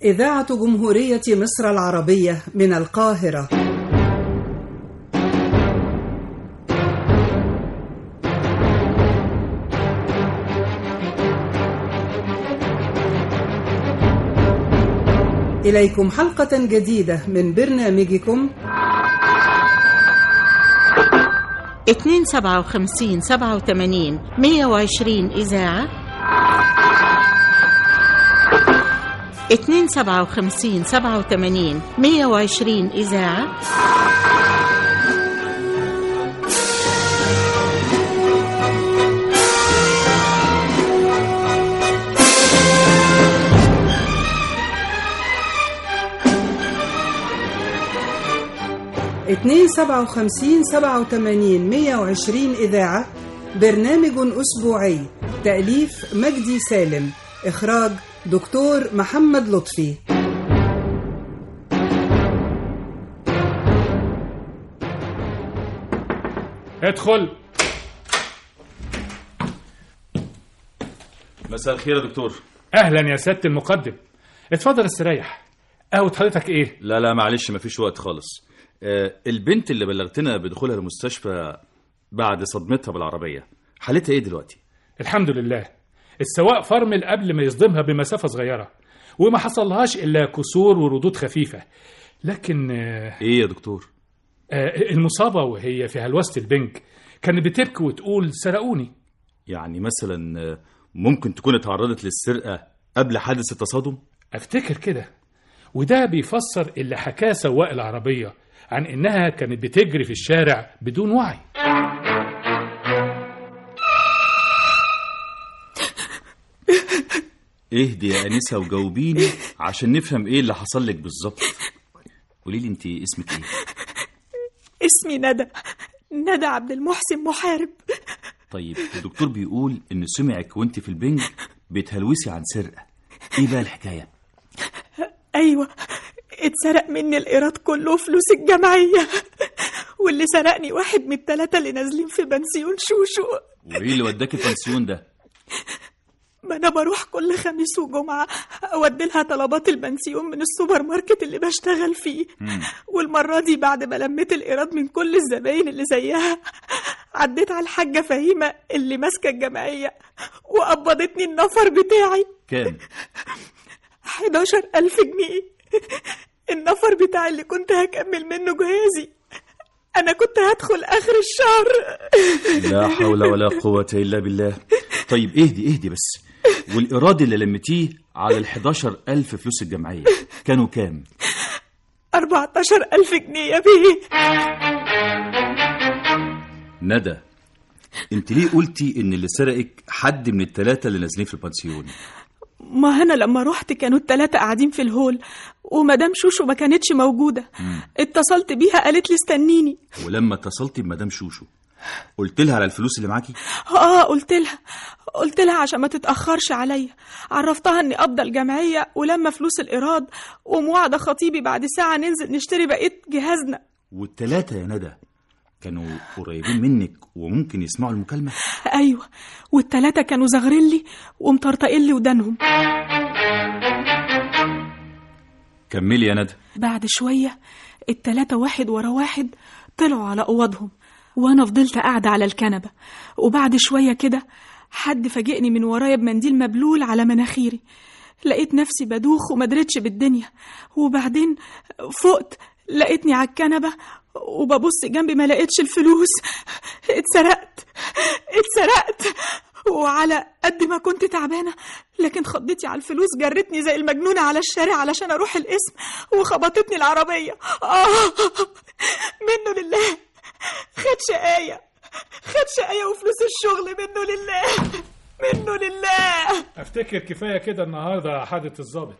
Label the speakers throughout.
Speaker 1: إذاعة جمهورية مصر العربية من القاهرة إليكم حلقة جديدة من برنامجكم
Speaker 2: 257 87 120 إذاعة 257 87 120 إذاعة
Speaker 1: اتنين سبعة وخمسين سبعة وتمانين مية وعشرين إذاعة برنامج أسبوعي تأليف مجدي سالم إخراج دكتور محمد لطفي
Speaker 3: ادخل
Speaker 4: مساء الخير يا دكتور
Speaker 3: اهلا يا سياده المقدم اتفضل استريح قهوه حضرتك ايه
Speaker 4: لا لا معلش مفيش وقت خالص آه البنت اللي بلغتنا بدخولها المستشفى بعد صدمتها بالعربية حالتها ايه دلوقتي
Speaker 3: الحمد لله السواق فرمل قبل ما يصدمها بمسافه صغيره وما حصلهاش الا كسور وردود خفيفه لكن آه،
Speaker 4: ايه يا دكتور
Speaker 3: آه، المصابه وهي في هلوسه البنك كانت بتبكي وتقول سرقوني
Speaker 4: يعني مثلا آه، ممكن تكون اتعرضت للسرقة قبل حادث التصادم
Speaker 3: افتكر كده وده بيفسر اللي حكاه سواق العربيه عن انها كانت بتجري في الشارع بدون وعي
Speaker 4: اهدي يا انسة وجاوبيني عشان نفهم ايه اللي حصل لك بالظبط قولي لي انت اسمك ايه
Speaker 5: اسمي ندى ندى عبد المحسن محارب
Speaker 4: طيب الدكتور بيقول ان سمعك وانت في البنج بتهلوسي عن سرقة ايه بقى الحكاية
Speaker 5: ايوه اتسرق مني الايراد كله وفلوس الجمعيه واللي سرقني واحد من التلاتة اللي نازلين في بنسيون شوشو
Speaker 4: وايه اللي وداك البنسيون ده
Speaker 5: ما انا بروح كل خميس وجمعه اودي لها طلبات البنسيون من السوبر ماركت اللي بشتغل فيه والمره دي بعد ما لميت الايراد من كل الزباين اللي زيها عديت على الحاجه فهيمه اللي ماسكه الجمعيه وقبضتني النفر بتاعي
Speaker 4: كام
Speaker 5: 11000 جنيه النفر بتاعي اللي كنت هكمل منه جهازي انا كنت هدخل اخر الشهر
Speaker 4: لا حول ولا قوة إلا بالله طيب اهدي اهدي بس والإيراد اللي لمتيه على ال 11000 فلوس الجمعية كانوا كام؟
Speaker 5: 14000 جنيه يا بيه
Speaker 4: ندى انت ليه قلتي ان اللي سرقك حد من الثلاثة اللي نازلين في البنسيون
Speaker 5: ما انا لما رحت كانوا التلاتة قاعدين في الهول ومدام شوشو ما كانتش موجودة اتصلت بيها قالت لي استنيني
Speaker 4: ولما اتصلتي بمدام شوشو قلت لها على الفلوس اللي معاكي
Speaker 5: اه قلت لها قلت لها عشان ما تتأخرش عليا عرفتها اني قابضة الجمعية ولما فلوس الإيراد وموعدة خطيبي بعد ساعة ننزل نشتري بقية جهازنا
Speaker 4: والثلاثة يا ندى كانوا قريبين منك وممكن يسمعوا المكالمة
Speaker 5: ايوه والتلاتة كانوا زغرين لي ومطرطقين لي ودانهم
Speaker 4: كملي يا ندى
Speaker 5: بعد شوية التلاتة واحد ورا واحد طلعوا على أوضهم وأنا فضلت قاعدة على الكنبة وبعد شوية كده حد فاجئني من ورايا بمنديل مبلول على مناخيري لقيت نفسي بدوخ ومدرتش بالدنيا وبعدين فقت لقيتني على الكنبة وببص جنبي ما لقيتش الفلوس اتسرقت اتسرقت وعلى قد ما كنت تعبانة لكن خضتي على الفلوس جرتني زي المجنونة على الشارع علشان أروح القسم وخبطتني العربية آه منه لله خد شقاية خد شقاية وفلوس الشغل منه لله منه لله
Speaker 3: افتكر كفايه كده النهارده حادث الظابط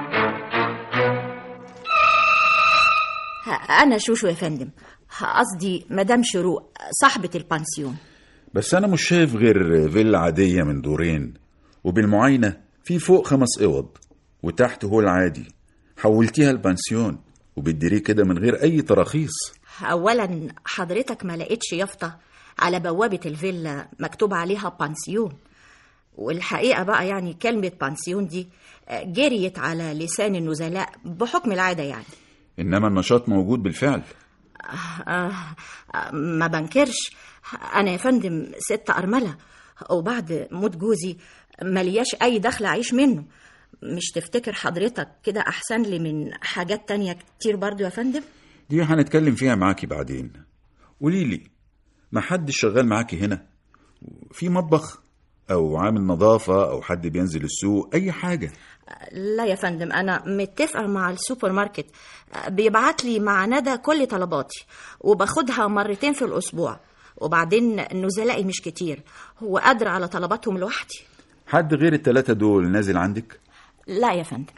Speaker 2: أنا شوشو يا فندم قصدي مدام شروق صاحبة البانسيون
Speaker 6: بس أنا مش شايف غير فيلا عادية من دورين وبالمعاينة في فوق خمس أوض وتحت هو العادي حولتيها البنسيون وبتديريه كده من غير أي تراخيص
Speaker 2: أولا حضرتك ما لقيتش يافطة على بوابة الفيلا مكتوب عليها بانسيون والحقيقة بقى يعني كلمة بانسيون دي آه، جريت على لسان النزلاء بحكم العادة يعني
Speaker 6: إنما النشاط موجود بالفعل
Speaker 2: آه، آه، ما بنكرش أنا يا فندم ست أرملة وبعد موت جوزي ملياش أي دخل أعيش منه مش تفتكر حضرتك كده أحسن لي من حاجات تانية كتير برضو يا فندم
Speaker 6: دي هنتكلم فيها معاكي بعدين قولي لي ما حد شغال معاكي هنا في مطبخ أو عامل نظافة أو حد بينزل السوق أي حاجة
Speaker 2: لا يا فندم أنا متفقة مع السوبر ماركت بيبعت لي مع ندى كل طلباتي وباخدها مرتين في الأسبوع وبعدين نزلائي مش كتير هو قادر على طلباتهم لوحدي
Speaker 6: حد غير التلاتة دول نازل عندك
Speaker 2: لا يا فندم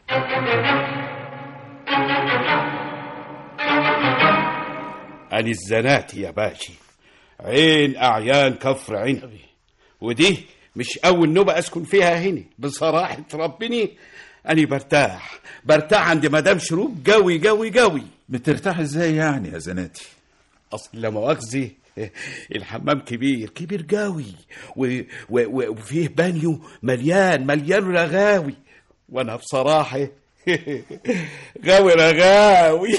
Speaker 7: أنا الزناتي يا باشي عين أعيان كفر عنبي ودي مش أول نوبة أسكن فيها هنا بصراحة ربني أنا برتاح برتاح عند مدام شروق قوي قوي قوي
Speaker 6: بترتاح ازاي يعني يا زناتي
Speaker 7: أصل لا مؤاخذة الحمام كبير كبير قوي و... و... و... وفيه بانيو مليان مليان رغاوي وأنا بصراحة غاوي رغاوي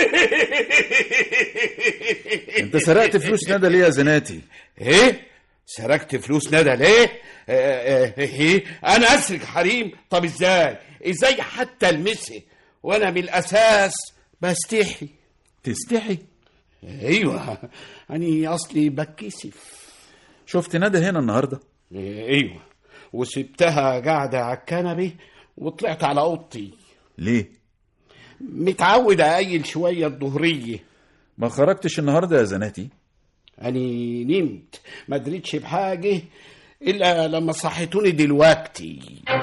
Speaker 6: انت سرقت فلوس ندى ليه يا زناتي
Speaker 7: ايه سرقت فلوس ندى ليه آه، آه، ايه انا اسرق حريم طب ازاي ازاي حتى المسه وانا من الاساس بستحي
Speaker 6: تستحي
Speaker 7: ايوه اني اصلي بتكسف
Speaker 6: شفت ندى هنا النهارده
Speaker 7: إيه، ايوه وسبتها قاعده على الكنبه وطلعت على اوضتي
Speaker 6: ليه
Speaker 7: متعود اقيل شويه الظهريه
Speaker 6: ما خرجتش النهارده يا زناتي
Speaker 7: اني نمت ما دريتش بحاجه الا لما صحيتوني دلوقتي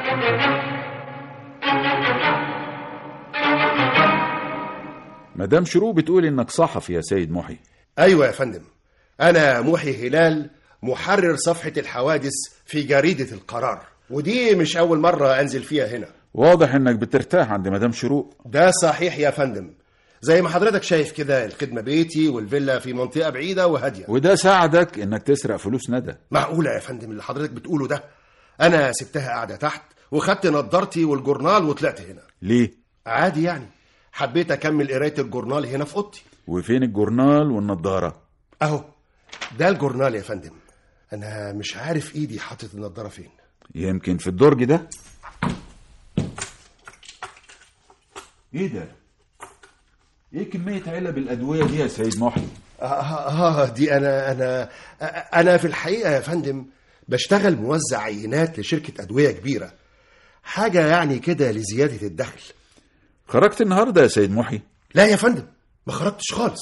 Speaker 6: مدام شروق بتقول انك صحفي يا سيد محي
Speaker 8: ايوه يا فندم انا محي هلال محرر صفحه الحوادث في جريده القرار ودي مش اول مره انزل فيها هنا
Speaker 6: واضح انك بترتاح عند مدام شروق
Speaker 8: ده صحيح يا فندم زي ما حضرتك شايف كده الخدمه بيتي والفيلا في منطقه بعيده وهاديه
Speaker 6: وده ساعدك انك تسرق فلوس ندى
Speaker 8: معقوله يا فندم اللي حضرتك بتقوله ده انا سبتها قاعده تحت وخدت نضارتي والجورنال وطلعت هنا
Speaker 6: ليه
Speaker 8: عادي يعني حبيت اكمل قرايه الجورنال هنا في اوضتي
Speaker 6: وفين الجورنال والنضاره
Speaker 8: اهو ده الجورنال يا فندم انا مش عارف ايدي حاطط النضاره فين
Speaker 6: يمكن في الدرج ده ايه ده ايه كميه علب الادويه دي يا سيد محي
Speaker 8: آه, آه, آه دي أنا أنا آه أنا في الحقيقة يا فندم بشتغل موزع عينات لشركة أدوية كبيرة حاجة يعني كده لزيادة الدخل
Speaker 6: خرجت النهارده يا سيد محي
Speaker 8: لا يا فندم ما خرجتش خالص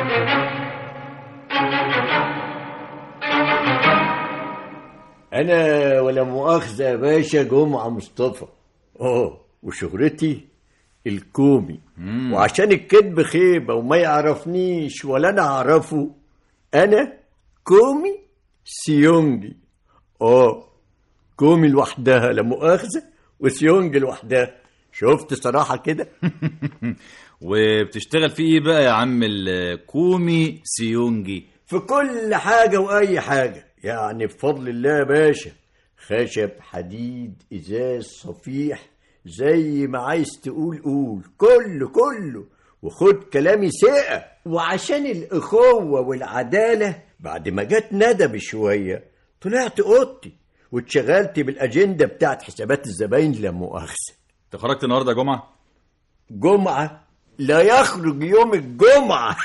Speaker 9: أنا ولا مؤاخذة يا باشا جمعة مصطفى اه وشهرتي الكومي وعشان الكذب خيبة وما يعرفنيش ولا أنا أعرفه أنا كومي سيونجي اه كومي لوحدها لا مؤاخذة وسيونج لوحدها شفت صراحة كده
Speaker 4: وبتشتغل في ايه بقى يا عم الكومي سيونجي
Speaker 9: في كل حاجة وأي حاجة يعني بفضل الله يا باشا خشب حديد إزاز صفيح زي ما عايز تقول قول كله كله وخد كلامي ثقة وعشان الأخوة والعدالة بعد ما جت ندى بشوية طلعت أوضتي واتشغلت بالأجندة بتاعت حسابات الزباين لا مؤاخذة
Speaker 4: انت خرجت النهارده يا جمعه
Speaker 9: جمعة لا يخرج يوم الجمعة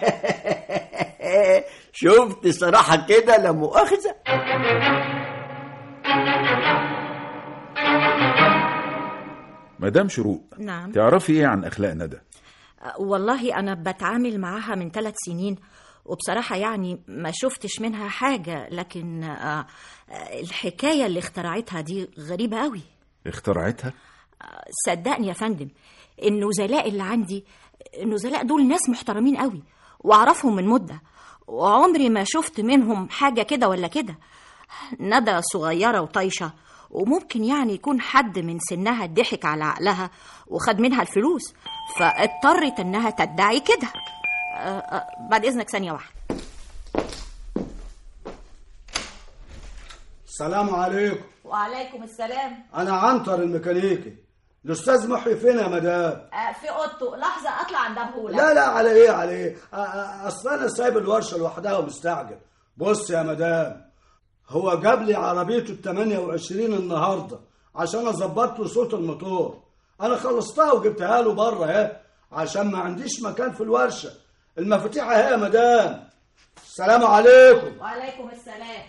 Speaker 9: شفت صراحة كده لا مؤاخذة
Speaker 6: مدام شروق
Speaker 2: نعم.
Speaker 6: تعرفي ايه عن اخلاق ندى
Speaker 2: والله أنا بتعامل معاها من ثلاث سنين وبصراحة يعني ما شفتش منها حاجة لكن آه، آه، الحكاية اللي اخترعتها دي غريبة قوي
Speaker 6: اخترعتها
Speaker 2: صدقني يا فندم النزلاء اللي عندي النزلاء دول ناس محترمين قوي واعرفهم من مدة وعمري ما شفت منهم حاجة كده ولا كده ندى صغيرة وطايشة وممكن يعني يكون حد من سنها ضحك على عقلها وخد منها الفلوس فاضطرت انها تدعي كده آه، آه، بعد اذنك ثانية واحدة
Speaker 10: السلام عليكم
Speaker 2: وعليكم السلام
Speaker 10: انا عنتر الميكانيكي الاستاذ محي فين يا مدام
Speaker 2: آه، في اوضته لحظه اطلع عندهولك
Speaker 10: لا لا على ايه على ايه أ- أ- اصل انا سايب الورشه لوحدها ومستعجل بص يا مدام هو جاب لي عربيته ال 28 النهارده عشان اظبط له صوت الموتور انا خلصتها وجبتها له بره اهي عشان ما عنديش مكان في الورشه المفاتيح اهي يا مدام السلام عليكم
Speaker 2: وعليكم السلام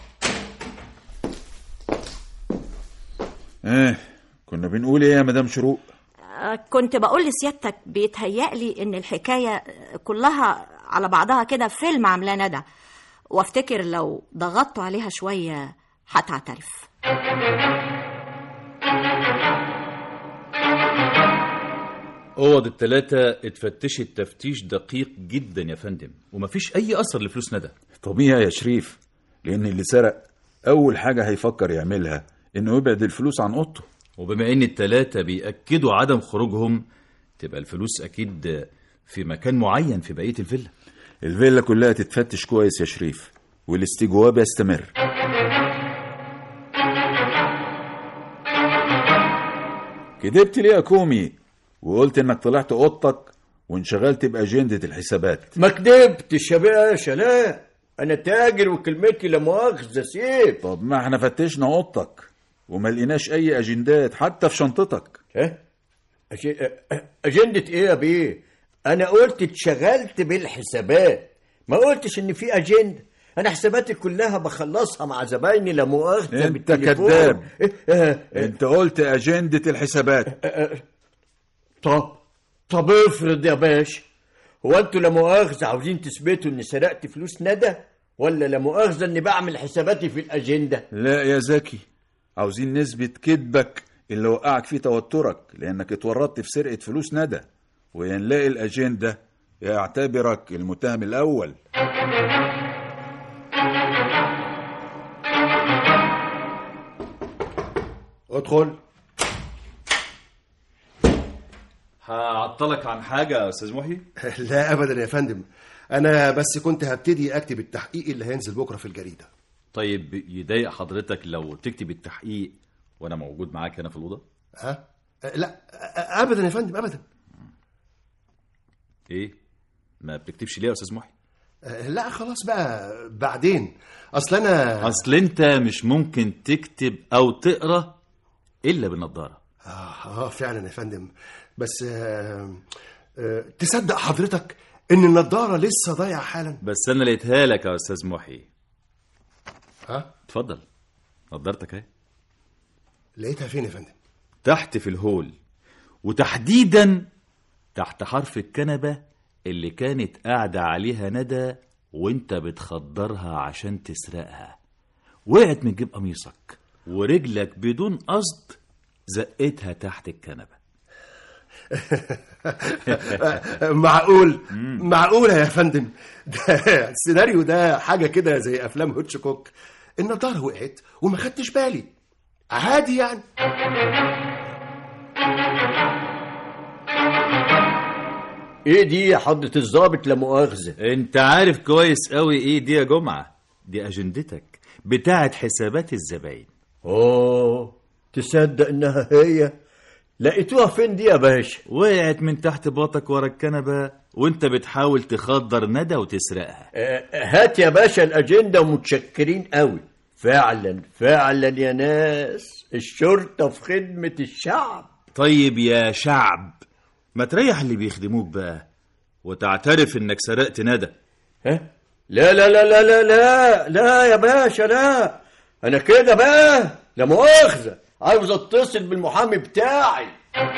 Speaker 6: ايه كنا بنقول ايه يا مدام شروق
Speaker 2: آه، كنت بقول لسيادتك بيتهيألي ان الحكايه كلها على بعضها كده فيلم عاملاه ندى وافتكر لو ضغطتوا عليها شويه هتعترف
Speaker 4: اوض التلاتة اتفتشت تفتيش دقيق جدا يا فندم ومفيش اي اثر لفلوس ندى
Speaker 6: طبيعي يا شريف لان اللي سرق اول حاجه هيفكر يعملها انه يبعد الفلوس عن اوضته
Speaker 4: وبما ان التلاتة بيأكدوا عدم خروجهم تبقى الفلوس اكيد في مكان معين في بقية الفيلا
Speaker 6: الفيلا كلها تتفتش كويس يا شريف والاستجواب يستمر كدبت ليه يا كومي وقلت انك طلعت اوضتك وانشغلت باجنده الحسابات
Speaker 9: ما كدبتش يا باشا لا انا تاجر وكلمتي لا مؤاخذه سيف
Speaker 6: طب ما احنا فتشنا اوضتك وما لقيناش اي اجندات حتى في شنطتك
Speaker 9: ها أج... أ- اجنده ايه يا بيه انا قلت اتشغلت بالحسابات ما قلتش ان في اجنده انا حساباتي كلها بخلصها مع زبايني لا مؤاخذه
Speaker 6: انت
Speaker 9: بالتليفون.
Speaker 6: كذاب
Speaker 9: إيه؟ آه، آه،
Speaker 6: انت قلت اجنده الحسابات
Speaker 9: طب طب افرض يا باشا هو انتوا لا مؤاخذه عاوزين تثبتوا اني سرقت فلوس ندى ولا لا مؤاخذه اني بعمل حساباتي في الاجنده
Speaker 6: لا يا زكي عاوزين نثبت كذبك اللي وقعك فيه توترك لانك اتورطت في سرقه فلوس ندى ويا نلاقي الاجنده يعتبرك المتهم الاول
Speaker 8: ادخل
Speaker 4: هعطلك عن حاجة يا استاذ محي
Speaker 8: لا ابدا يا فندم انا بس كنت هبتدي اكتب التحقيق اللي هينزل بكره في الجريده
Speaker 4: طيب يضايق حضرتك لو تكتب التحقيق وانا موجود معاك هنا في الأوضة
Speaker 8: ها لا ابدا يا فندم ابدا
Speaker 4: ايه ما بتكتبش ليه يا استاذ محي
Speaker 8: لا خلاص بقى بعدين اصل انا
Speaker 4: اصل انت مش ممكن تكتب او تقرا الا بالنضاره
Speaker 8: اه آه، فعلا يا فندم بس آه آه تصدق حضرتك ان النضاره لسه ضايعه حالا
Speaker 4: بس انا لقيتها لك يا استاذ محي
Speaker 8: ها
Speaker 4: اتفضل نضارتك اهي
Speaker 8: لقيتها فين يا فندم
Speaker 4: تحت في الهول وتحديدا تحت حرف الكنبه اللي كانت قاعده عليها ندى وانت بتخدرها عشان تسرقها وقعت من جيب قميصك ورجلك بدون قصد زقتها تحت الكنبه
Speaker 8: معقول معقولة يا فندم ده السيناريو ده حاجة كده زي أفلام هوتشكوك النضارة وقعت وما خدتش بالي عادي يعني
Speaker 9: ايه دي يا حضرة الظابط لا مؤاخذة
Speaker 4: انت عارف كويس قوي ايه دي يا جمعة دي اجندتك بتاعت حسابات الزباين
Speaker 9: اوه تصدق انها هي لقيتوها فين دي يا باشا
Speaker 4: وقعت من تحت باطك ورا الكنبة وانت بتحاول تخدر ندى وتسرقها
Speaker 9: آه، هات يا باشا الاجنده ومتشكرين قوي فعلا فعلا يا ناس الشرطه في خدمه الشعب
Speaker 4: طيب يا شعب ما تريح اللي بيخدموك بقى وتعترف انك سرقت ندى
Speaker 9: ها لا لا لا لا لا لا لا يا باشا لا انا كده بقى لا مؤاخذه عاوز اتصل بالمحامي بتاعي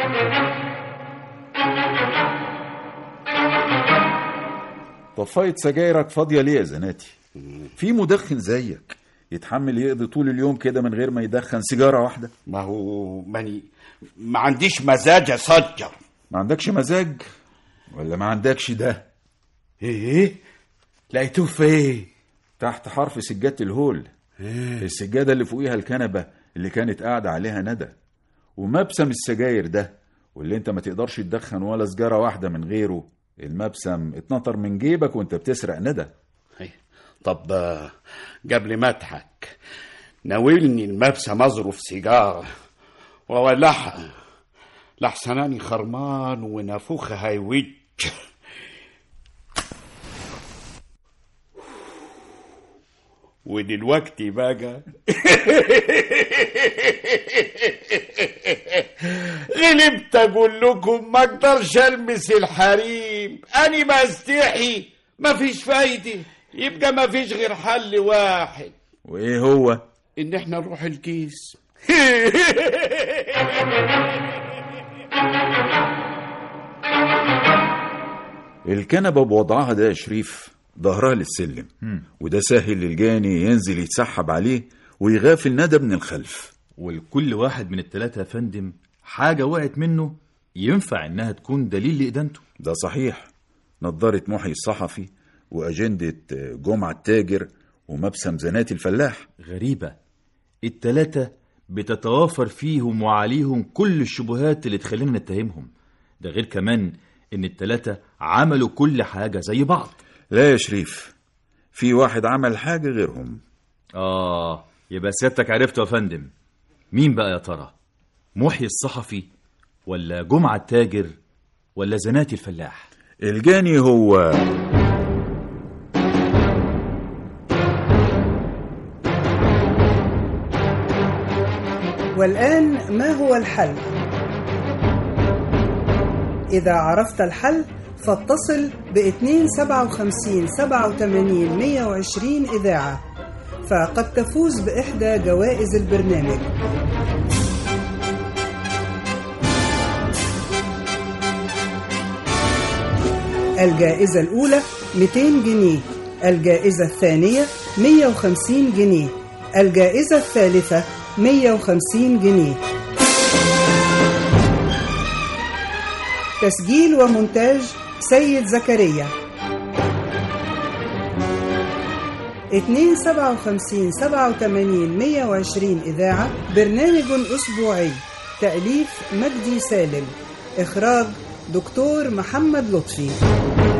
Speaker 6: طفاية سجايرك فاضية ليه يا زناتي في مدخن زيك يتحمل يقضي طول اليوم كده من غير ما يدخن سيجارة واحدة
Speaker 7: ما هو ماني ما عنديش مزاج اسجر
Speaker 6: ما عندكش مزاج ولا ما عندكش ده
Speaker 7: ايه لقيتوه فين
Speaker 6: تحت حرف سجادة الهول السجادة اللي فوقيها الكنبة اللي كانت قاعدة عليها ندى ومبسم السجاير ده واللي انت ما تقدرش تدخن ولا سجارة واحدة من غيره المبسم اتنطر من جيبك وانت بتسرق ندى
Speaker 7: إيه. طب آه، قبل ما اضحك ناولني المبسم اظرف سيجاره واولعها لحسناني خرمان ونافوخها هيوج ودلوقتي بقى غلبت اقول لكم ما اقدرش المس الحريم اني ما استحي ما فيش فايده يبقى ما فيش غير حل واحد
Speaker 6: وايه هو
Speaker 7: ان احنا نروح الكيس
Speaker 6: الكنبة بوضعها ده يا شريف ظهرها للسلم وده سهل للجاني ينزل يتسحب عليه ويغافل ندى من الخلف
Speaker 4: ولكل واحد من التلاتة يا فندم حاجة وقعت منه ينفع إنها تكون دليل لإدانته
Speaker 6: ده صحيح نضارة محي الصحفي وأجندة جمعة التاجر ومبسم زناتي الفلاح
Speaker 4: غريبة التلاتة بتتوافر فيهم وعليهم كل الشبهات اللي تخلينا نتهمهم ده غير كمان إن التلاتة عملوا كل حاجة زي بعض
Speaker 6: لا يا شريف في واحد عمل حاجة غيرهم
Speaker 4: آه يبقى سيادتك عرفته يا فندم مين بقى يا ترى محيي الصحفي ولا جمعة التاجر ولا زناتي الفلاح
Speaker 6: الجاني هو
Speaker 1: والآن ما هو الحل؟ إذا عرفت الحل فاتصل ب 257 87 120 إذاعة فقد تفوز بإحدى جوائز البرنامج الجائزة الأولى 200 جنيه الجائزة الثانية 150 جنيه الجائزة الثالثة 150 جنيه تسجيل ومونتاج سيد زكريا 257 87 120 إذاعة برنامج أسبوعي تأليف مجدي سالم إخراج دكتور محمد لطفي